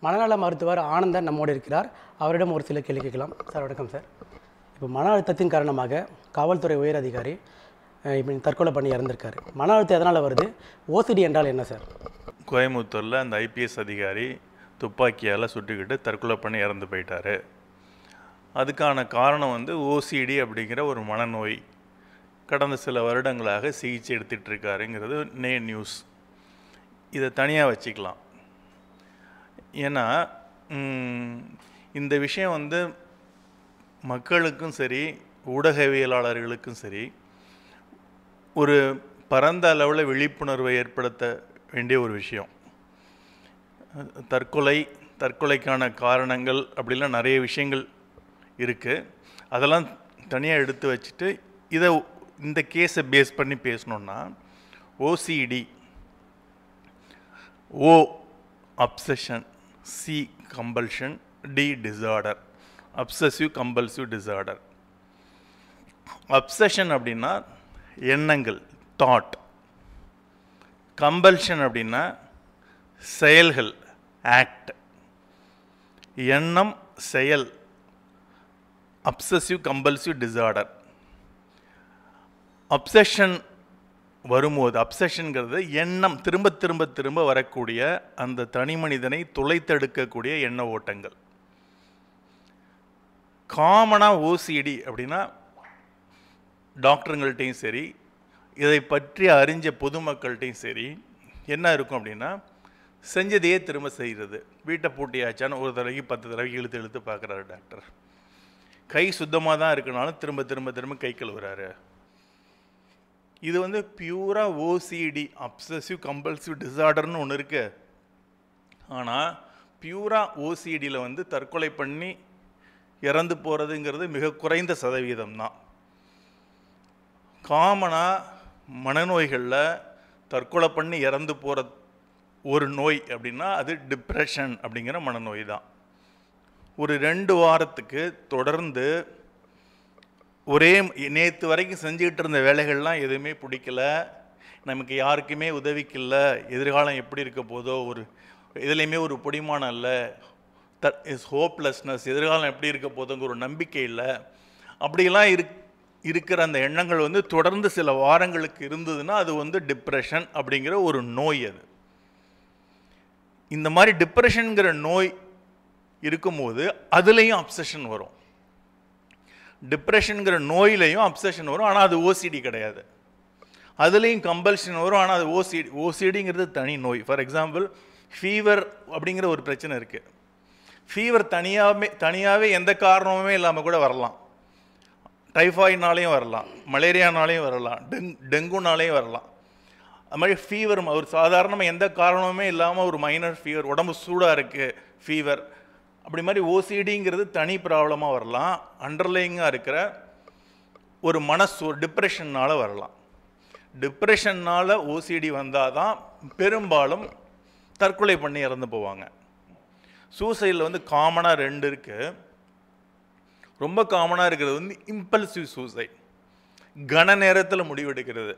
மனநல மருத்துவர் ஆனந்தன் நம்மோடு இருக்கிறார் அவரிடம் ஒரு சில கேள்வி கேட்கலாம் சார் வணக்கம் சார் இப்போ மன அழுத்தத்தின் காரணமாக காவல்துறை உயர் அதிகாரி அஹ், இப்படி தற்கொலை பண்ணி இறந்திருக்காரு மன அழுத்தம் எதனால் வருது ஓசிடி என்றால் என்ன சார் கோயம்புத்தூரில் அந்த ஐபிஎஸ் அதிகாரி துப்பாக்கியால் சுட்டுக்கிட்டு தற்கொலை பண்ணி இறந்து போயிட்டாரு அதுக்கான காரணம் வந்து ஓசிடி அப்படிங்கிற ஒரு மனநோய் கடந்த சில வருடங்களாக சிகிச்சை எடுத்துட்டு இருக்காருங்கிறது நே நியூஸ் இதை தனியாக வச்சுக்கலாம் ஏன்னா ம், இந்த விஷயம் வந்து மக்களுக்கும் சரி ஊடகவியலாளர்களுக்கும் சரி ஒரு பரந்த அளவில் விழிப்புணர்வை ஏற்படுத்த வேண்டிய ஒரு விஷயம் தற்கொலை தற்கொலைக்கான காரணங்கள் அப்படிலாம் நிறைய விஷயங்கள் இருக்குது அதெல்லாம் தனியாக எடுத்து வச்சுட்டு இதை இந்த கேஸை பேஸ் பண்ணி பேசணுன்னா OCD O obsession C compulsion D disorder obsessive compulsive disorder obsession அப்படின்னா எண்ணங்கள் தாட் கம்பல்ஷன் அப்படின்னா செயல்கள் ஆக்ட் எண்ணம் செயல் அப்சசிவ் கம்பல்சிவ் டிசார்டர் அப்சஷன் வரும்போது அப்சஷன்கிறது எண்ணம் திரும்ப திரும்ப திரும்ப வரக்கூடிய அந்த தனி மனிதனை துளைத்தெடுக்கக்கூடிய எண்ண ஓட்டங்கள் காமனாக ஓசிடி அப்படின்னா டாக்டருங்கள்ட்டையும் சரி இதை பற்றி அறிஞ்ச பொதுமக்கள்கிட்டையும் சரி என்ன இருக்கும் அப்படின்னா செஞ்சதையே திரும்ப செய்கிறது வீட்டை பூட்டியாச்சான்னு ஒரு தடவைக்கு பத்து தடவைக்கு இழுத்து இழுத்து பார்க்குறாரு டாக்டர் கை சுத்தமாக தான் இருக்கனாலும் திரும்ப திரும்ப திரும்ப கை கழுவுறாரு இது வந்து பியூராக ஓசிடி அப்சசிவ் கம்பல்சிவ் டிசார்டர்னு ஒன்று இருக்கு ஆனால் பியூராக ஓசிடியில் வந்து தற்கொலை பண்ணி இறந்து போகிறதுங்கிறது மிக குறைந்த சதவீதம் தான் காமனாக மனநோய்களில் தற்கொலை பண்ணி இறந்து போகிற ஒரு நோய் அப்படின்னா அது டிப்ரெஷன் அப்படிங்கிற மனநோய் தான் ஒரு ரெண்டு வாரத்துக்கு தொடர்ந்து ஒரே நேற்று வரைக்கும் செஞ்சுக்கிட்டு இருந்த வேலைகள்லாம் எதுவுமே பிடிக்கல நமக்கு யாருக்குமே உதவிக்கில்ல எதிர்காலம் எப்படி இருக்க போதோ ஒரு எதுலேயுமே ஒரு பிடிமானம் இல்லை த இஸ் ஹோப்லெஸ்னஸ் எதிர்காலம் எப்படி இருக்க போதோங்கிற ஒரு நம்பிக்கை இல்லை அப்படிலாம் இருக் இருக்கிற அந்த எண்ணங்கள் வந்து தொடர்ந்து சில வாரங்களுக்கு இருந்ததுன்னா அது வந்து டிப்ரெஷன் அப்படிங்கிற ஒரு நோய் அது இந்த மாதிரி டிப்ரெஷனுங்கிற நோய் இருக்கும்போது அதுலேயும் அப்சஷன் வரும் டிப்ரெஷனுங்கிற நோயிலையும் அப்சஷன் வரும் ஆனால் அது ஓசிடி கிடையாது அதுலேயும் கம்பல்ஷன் வரும் ஆனால் அது ஓசிடி ஓசிடிங்கிறது தனி நோய் ஃபார் எக்ஸாம்பிள் ஃபீவர் அப்படிங்கிற ஒரு பிரச்சனை இருக்குது ஃபீவர் தனியாகவே தனியாகவே எந்த காரணமுமே இல்லாமல் கூட வரலாம் டைஃபாய்டுனாலையும் வரலாம் மலேரியானாலையும் வரலாம் டெங் டெங்குனாலையும் வரலாம் அது மாதிரி ஃபீவர் ஒரு சாதாரணமாக எந்த காரணமுமே இல்லாமல் ஒரு மைனர் ஃபீவர் உடம்பு சூடாக இருக்குது ஃபீவர் அப்படி மாதிரி ஓசிடிங்கிறது தனி ப்ராப்ளமாக வரலாம் அண்டர்லைங்காக இருக்கிற ஒரு மனசு டிப்ரெஷன்னால் வரலாம் டிப்ரெஷன்னால் ஓசிடி வந்தால் தான் பெரும்பாலும் தற்கொலை பண்ணி இறந்து போவாங்க சூசைடில் வந்து காமனாக ரெண்டு இருக்குது ரொம்ப காமனாக இருக்கிறது வந்து இம்பல்சிவ் சூசைட் கன நேரத்தில் முடிவெடுக்கிறது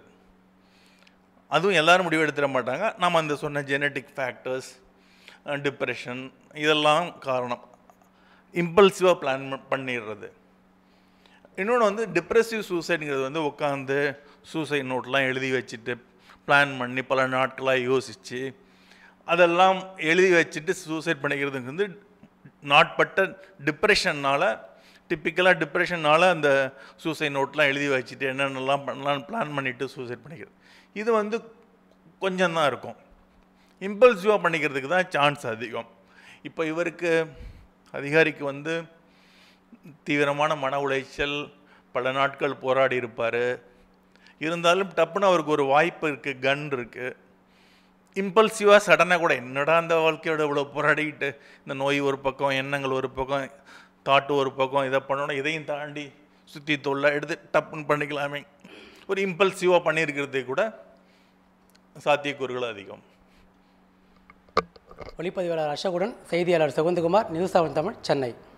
அதுவும் எல்லாரும் முடிவெடுத்துட மாட்டாங்க நம்ம அந்த சொன்ன ஜெனட்டிக் ஃபேக்டர்ஸ் டிப்ரெஷன் இதெல்லாம் காரணம் இம்பல்சிவாக பிளான் பண்ணிடுறது இன்னொன்று வந்து டிப்ரெசிவ் சூசைடுங்கிறது வந்து உட்காந்து சூசைட் நோட்லாம் எழுதி வச்சுட்டு பிளான் பண்ணி பல நாட்களாக யோசித்து அதெல்லாம் எழுதி வச்சுட்டு சூசைட் பண்ணிக்கிறதுக்கு வந்து நாட்பட்ட டிப்ரெஷன்னால் டிப்பிக்கலாக டிப்ரெஷனால் அந்த சூசைட் நோட்லாம் எழுதி வச்சுட்டு என்னென்னலாம் பண்ணலாம் பிளான் பண்ணிவிட்டு சூசைட் பண்ணிக்கிறது இது வந்து கொஞ்சம் தான் இருக்கும் இம்பல்சிவாக பண்ணிக்கிறதுக்கு தான் சான்ஸ் அதிகம் இப்போ இவருக்கு அதிகாரிக்கு வந்து தீவிரமான மன உளைச்சல் பல நாட்கள் போராடி இருப்பார் இருந்தாலும் டப்புன்னு அவருக்கு ஒரு வாய்ப்பு இருக்குது கன் இருக்குது இம்பல்சிவாக சடனாக கூட என்னடா அந்த வாழ்க்கையோட இவ்வளோ போராடிக்கிட்டு இந்த நோய் ஒரு பக்கம் எண்ணங்கள் ஒரு பக்கம் தாட்டு ஒரு பக்கம் இதை பண்ணணும் இதையும் தாண்டி சுற்றி தொல்லை எடுத்து டப்புன்னு பண்ணிக்கலாமே ஒரு இம்பல்சிவாக பண்ணியிருக்கிறதுக்கு கூட சாத்தியக்கூறுகள் அதிகம் ஒளிப்பதிவாளர் அசோகுடன் செய்தியாளர் சுகந்தகுமார் நியூஸ் செவன் தமிழ் சென்னை